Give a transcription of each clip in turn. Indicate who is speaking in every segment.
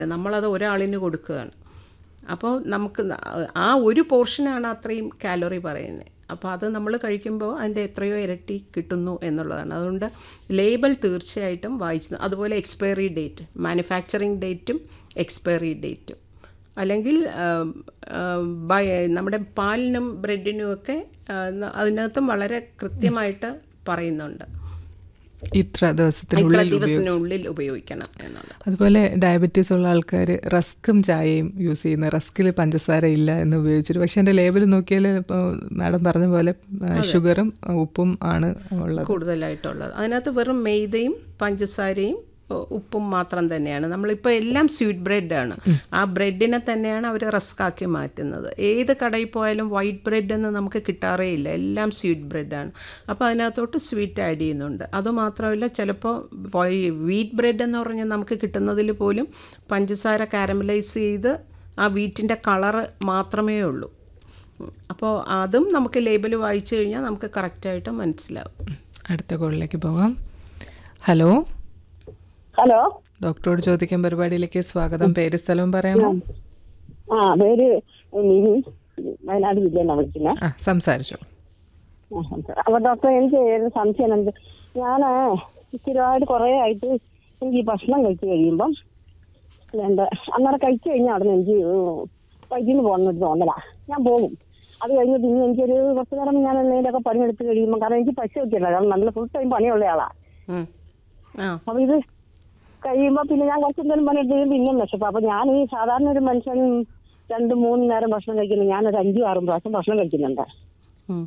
Speaker 1: നമ്മളത് ഒരാളിന് കൊടുക്കുകയാണ് അപ്പോൾ നമുക്ക് ന- ആ ഒരു പോർഷനാണ് അത്രയും കാലറി പറയുന്നത് അപ്പോൾ അത് നമ്മൾ കഴിക്കുമ്പോൾ അതിൻ്റെ എത്രയോ ഇരട്ടി കിട്ടുന്നു എന്നുള്ളതാണ് അതുകൊണ്ട് ലേബൽ തീർച്ചയായിട്ടും വായിച്ചു അതുപോലെ എക്സ്പയറി ഡേറ്റ് മാനുഫാക്ചറിങ് ഡേറ്റും എക്സ്പയറി ഡേറ്റും അല്ലെങ്കിൽ ആം, ആം, ബൈ നമ്മുടെ പാലിനും ബ്രെഡിനും ഒക്കെ ആ, ന- അതിനകത്തും വളരെ കൃത്യമായിട്ട് പറയുന്നുണ്ട്
Speaker 2: ഇത്ര
Speaker 1: ഇത്ര
Speaker 2: ദിവസത്തിനുള്ളിൽ
Speaker 1: ദിവസത്തിനുള്ളിൽ ഉപയോഗിക്കണം എന്നുള്ളത്
Speaker 2: അതുപോലെ ഡയബറ്റീസ് ഉള്ള ആൾക്കാർ റസ്ക്കും ചായയും യൂസ് ചെയ്യുന്ന റസ്കിൽ പഞ്ചസാര ഇല്ല എന്ന് ഉപയോഗിച്ചിട്ട് പക്ഷെ എൻ്റെ ലേബൽ നോക്കിയാൽ ഇപ്പോൾ മാഡം പറഞ്ഞ പോലെ ആ, ഷുഗറും ആ, ഉപ്പും ആണ് ഉള്ളത്
Speaker 1: കൂടുതലായിട്ടുള്ളത് അതിനകത്ത് വെറും മെയ്തയും പഞ്ചസാരയും ഉ- ഉപ്പും മാത്രം തന്നെയാണ് നമ്മളിപ്പോൾ എല്ലാം സ്വീറ്റ് ബ്രെഡാണ് ആ ബ്രെഡിനെ തന്നെയാണ് അവർ റസ്കാക്കി മാറ്റുന്നത് ഏത് കടയിൽ പോയാലും വൈറ്റ് ബ്രെഡ് എന്ന് നമുക്ക് കിട്ടാറേ ഇല്ല എല്ലാം സ്വീറ്റ് ബ്രെഡാണ് അപ്പോൾ അതിനകത്തോട്ട് സ്വീറ്റ് ആഡ് ചെയ്യുന്നുണ്ട് അതുമാത്രമല്ല ചിലപ്പോൾ വീറ്റ് ബ്രെഡ് എന്ന് പറഞ്ഞാൽ നമുക്ക് കിട്ടുന്നതിൽ പോലും പഞ്ചസാര കാരമലൈസ് ചെയ്ത് ആ വീറ്റിൻ്റെ കളറ് മാത്രമേ ഉള്ളൂ അപ്പോൾ അതും നമുക്ക് ലേബൽ വായിച്ചു കഴിഞ്ഞാൽ നമുക്ക് കറക്റ്റായിട്ട് മനസ്സിലാവും
Speaker 2: അടുത്ത കോളിലേക്ക് പോകാം ഹലോ
Speaker 3: ഹലോ
Speaker 2: ഡോക്ടറോട് ചോദിക്കാൻ പരിപാടിയിലേക്ക് സ്വാഗതം പേര് സ്ഥലവും പറയാമോ
Speaker 3: ആ പേര് മിനി വയനാട് ജില്ലയിലാണ് വിളിക്കുന്നത്
Speaker 2: ആ സംസാരിച്ചോ
Speaker 3: അപ്പൊ ഡോക്ടർ എനിക്ക് ഒരു സംശയം ഉണ്ട് ഞാൻ സ്ഥിരമായിട്ട് കുറേ ആയിട്ട് എനിക്ക് ഈ ഭക്ഷണം കഴിച്ചു കഴിയുമ്പം എന്താ അന്നേരം കഴിച്ചു കഴിഞ്ഞാൽ അവിടെ എനിക്ക് വൈകിന്ന് പോകണമെന്നൊരു തോന്നലാ ഞാൻ പോകും അത് കഴിഞ്ഞ് പിന്നെ എനിക്കൊരു കുറച്ച് നേരം ഞാൻ എന്തെങ്കിലുമൊക്കെ പണിയെടുത്ത് കഴിയുമ്പോൾ കാരണം എനിക്ക് പശു ഒക്കെ ഉണ്ട് കാരണം നല്ല ഫുൾ ടൈം പണിയുള്ള ആളാ
Speaker 1: ഉം. ആ
Speaker 3: അപ്പൊ ഇത് കഴിയുമ്പോ പിന്നെ ഞാൻ കുറച്ച് എന്തെങ്കിലും പണിയെടുത്ത് കഴിയുമ്പോൾ പിന്നെ വിശപ്പ് അപ്പൊ ഞാൻ ഈ സാധാരണ ഒരു മനുഷ്യൻ രണ്ട് മൂന്ന് നേരം ഭക്ഷണം കഴിക്കുന്നു ഞാനൊരു അഞ്ചും ആറും പ്രാവശ്യം ഭക്ഷണം കഴിക്കുന്നുണ്ട്
Speaker 1: ഉം.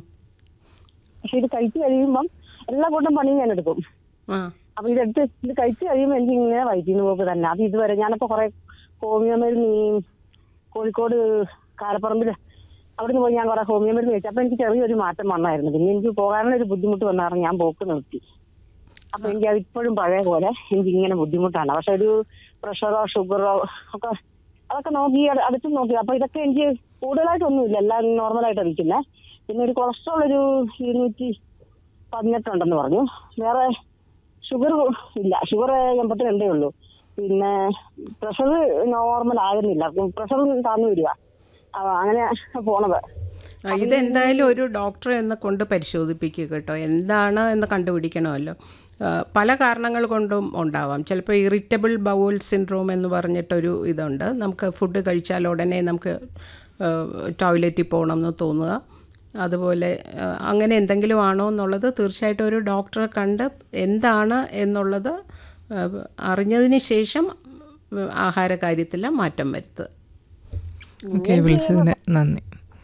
Speaker 3: പക്ഷെ ഇത് കഴിച്ചു കഴിയുമ്പം എല്ലാ കൂട്ടം പണിയും ഞാൻ എടുക്കും
Speaker 1: ആ
Speaker 3: അപ്പൊ ഇതെടുത്ത് ഇത് കഴിച്ചു കഴിയുമ്പോൾ എനിക്ക് ഇങ്ങനെ വൈദ്യുതി പോക്ക് തന്നെ അത് ഇതുവരെ ഞാനിപ്പോ കുറെ ഹോമിയോ മരുന്ന് ഈ കോഴിക്കോട് കാരപ്പറമ്പിൽ അവിടുന്ന് പോയി ഞാൻ കുറെ ഹോമിയോ മരുന്ന് കഴിച്ചു അപ്പൊ എനിക്ക് ചെറിയൊരു മാറ്റം വന്നായിരുന്നു പിന്നെ എനിക്ക് പോകാനുള്ള ഒരു ബുദ്ധിമുട്ട് വന്നായിരുന്നു ഞാൻ പോക്ക് നിർത്തി അപ്പൊ എനിക്ക് അത് ഇപ്പോഴും പഴയ പോലെ എനിക്ക് ഇങ്ങനെ ബുദ്ധിമുട്ടാണ് പക്ഷെ ഒരു പ്രഷറോ ഷുഗറോ ഒക്കെ അതൊക്കെ നോക്കി അട്- അടുത്ത് നോക്കി അപ്പൊ ഇതൊക്കെ എനിക്ക് കൂടുതലായിട്ടൊന്നുമില്ല എല്ലാം നോർമലായിട്ട് ഇരിക്കുന്നത് പിന്നെ ഒരു കൊളസ്ട്രോൾ ഒരു ഇരുന്നൂറ്റി പതിനെട്ടുണ്ടെന്ന് പറഞ്ഞു വേറെ ഷുഗർ ഇല്ല ഷുഗർ എൺപത്തി രണ്ടേ ഉള്ളൂ പിന്നെ പ്രഷർ നോർമൽ ആകുന്നില്ല പ്രഷർ താന്നു വരിക ആ, അങ്ങനെ പോണത്
Speaker 1: ആ, ഇതെന്തായാലും ഒരു ഡോക്ടറെ ഒന്ന് കൊണ്ട് പരിശോധിപ്പിക്കുക കേട്ടോ എന്താണ് എന്ന് കണ്ടുപിടിക്കണമല്ലോ ആ, പല കാരണങ്ങൾ കൊണ്ടും ഉണ്ടാവാം ചിലപ്പോൾ ഇറിറ്റബിൾ ബൗൾ സിൻഡ്രോം എന്ന് പറഞ്ഞിട്ടൊരു ഇതുണ്ട് നമുക്ക് ഫുഡ് കഴിച്ചാൽ ഉടനെ നമുക്ക് ടോയ്ലറ്റിൽ പോകണം എന്ന് തോന്നുക അതുപോലെ ആ, അങ്ങനെ എന്തെങ്കിലും ആണോ എന്നുള്ളത് തീർച്ചയായിട്ടും ഒരു ഡോക്ടറെ കണ്ട് എന്താണ് എന്നുള്ളത് ആ, അറിഞ്ഞതിന് ശേഷം ആഹാര കാര്യത്തിൽ മാറ്റം വരുത്തുക
Speaker 2: ഓക്കെ വിളിച്ചതിന് നന്ദി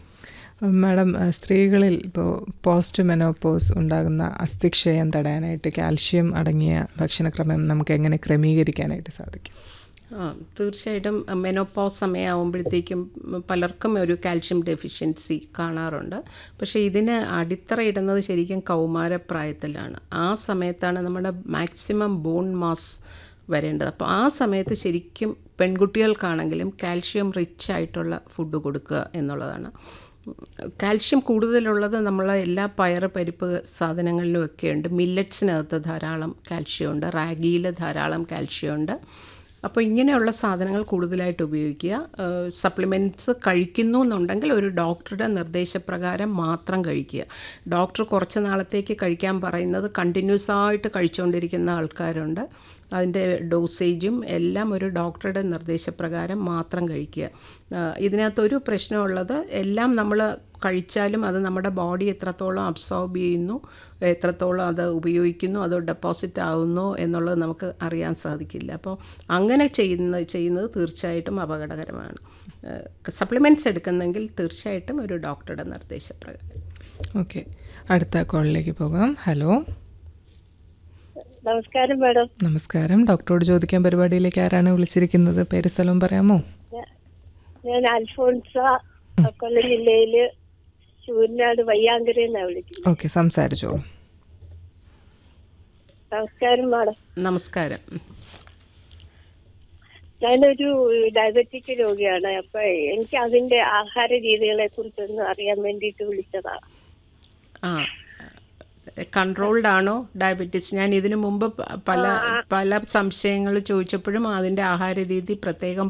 Speaker 2: മാഡം അഹ് സ്ത്രീകളിൽ ഇപ്പോൾ പോസ്റ്റ് മെനോപ്പോസ് ഉണ്ടാകുന്ന അസ്ഥിക്ഷയം തടയാനായിട്ട് കാൽഷ്യം അടങ്ങിയ ഭക്ഷണക്രമം നമുക്ക് എങ്ങനെ ക്രമീകരിക്കാനായിട്ട് സാധിക്കും
Speaker 1: ആ തീർച്ചയായിട്ടും മെനോപ്പോസ് സമയമാകുമ്പോഴത്തേക്കും പലർക്കും ഒരു കാൽഷ്യം ഡെഫിഷ്യൻസി കാണാറുണ്ട് പക്ഷേ ഇതിന് അടിത്തറയിടുന്നത് ശരിക്കും കൗമാരപ്രായത്തിലാണ് ആ സമയത്താണ് നമ്മുടെ മാക്സിമം ബോൺ മാസ് വരേണ്ടത് അപ്പോൾ ആ സമയത്ത് ശരിക്കും പെൺകുട്ടികൾക്കാണെങ്കിലും കാൽഷ്യം റിച്ച് ആയിട്ടുള്ള ഫുഡ് കൊടുക്കുക എന്നുള്ളതാണ് കാൽഷ്യം കൂടുതലുള്ളത് നമ്മൾ എല്ലാ പയറ് പരിപ്പ് സാധനങ്ങളിലും ഒക്കെ ഉണ്ട് മില്ലറ്റ്സിനകത്ത് ധാരാളം കാൽഷ്യം ഉണ്ട് റാഗിയിൽ ധാരാളം കാൽഷ്യം ഉണ്ട് അപ്പോൾ ഇങ്ങനെയുള്ള സാധനങ്ങൾ കൂടുതലായിട്ട് ഉപയോഗിക്കുക സപ്ലിമെൻറ്റ്സ് കഴിക്കുന്നു എന്നുണ്ടെങ്കിൽ ഒരു ഡോക്ടറുടെ നിർദ്ദേശപ്രകാരം മാത്രം കഴിക്കുക ഡോക്ടർ കുറച്ച് നാളത്തേക്ക് കഴിക്കാൻ പറയുന്നത് കണ്ടിന്യൂസ് ആയിട്ട് കഴിച്ചുകൊണ്ടിരിക്കുന്ന ആൾക്കാരുണ്ട് അതിൻ്റെ ഡോസേജും എല്ലാം ഒരു ഡോക്ടറുടെ നിർദ്ദേശപ്രകാരം മാത്രം കഴിക്കുക ആ, ഇതിനകത്തൊരു പ്രശ്നമുള്ളത് എല്ലാം നമ്മൾ കഴിച്ചാലും അത് നമ്മുടെ ബോഡി എത്രത്തോളം അബ്സോർബ് ചെയ്യുന്നു എത്രത്തോളം അത് ഉപയോഗിക്കുന്നു അത് ഡെപ്പോസിറ്റ് ആവുന്നു എന്നുള്ളത് നമുക്ക് അറിയാൻ സാധിക്കില്ല അപ്പോൾ അങ്ങനെ ചെയ്യുന്ന ചെയ്യുന്നത് തീർച്ചയായിട്ടും അപകടകരമാണ് സപ്ലിമെൻറ്റ്സ് എടുക്കുന്നെങ്കിൽ തീർച്ചയായിട്ടും ഒരു ഡോക്ടറുടെ നിർദ്ദേശപ്രകാരം
Speaker 2: ഓക്കെ അടുത്ത കോളിലേക്ക് പോകാം ഹലോ
Speaker 4: നമസ്കാരം മാഡം
Speaker 2: നമസ്കാരം ഡോക്ടറോട് ചോദിക്കാൻ പരിപാടിയിലേക്ക് ആരാണ് വിളിച്ചിരിക്കുന്നത് പേര് സ്ഥലവും പറയാമോ
Speaker 4: ഞാൻ അൽഫോൺസ കൊല്ലം ജില്ലയില് ചൂരിനാട് വയ്യാങ്കരയിൽ നിന്നാണ് വിളിക്കുന്നത്
Speaker 2: ഓക്കെ സംസാരിച്ചോളൂ
Speaker 4: നമസ്കാരം മാഡം
Speaker 1: നമസ്കാരം
Speaker 4: ഞാനൊരു ഡയബറ്റിക് രോഗിയാണ് അപ്പൊ എനിക്ക് അതിന്റെ ആഹാര രീതികളെ കുറിച്ചൊന്ന് അറിയാൻ വേണ്ടിയിട്ട് വിളിച്ചതാണ്
Speaker 1: ആ കൺട്രോൾഡ് ആണോ ഡയബറ്റീസ് ഞാൻ ഇതിനു മുമ്പ് പ- പല പല സംശയങ്ങൾ ചോദിച്ചപ്പോഴും അതിൻ്റെ ആഹാര രീതി പ്രത്യേകം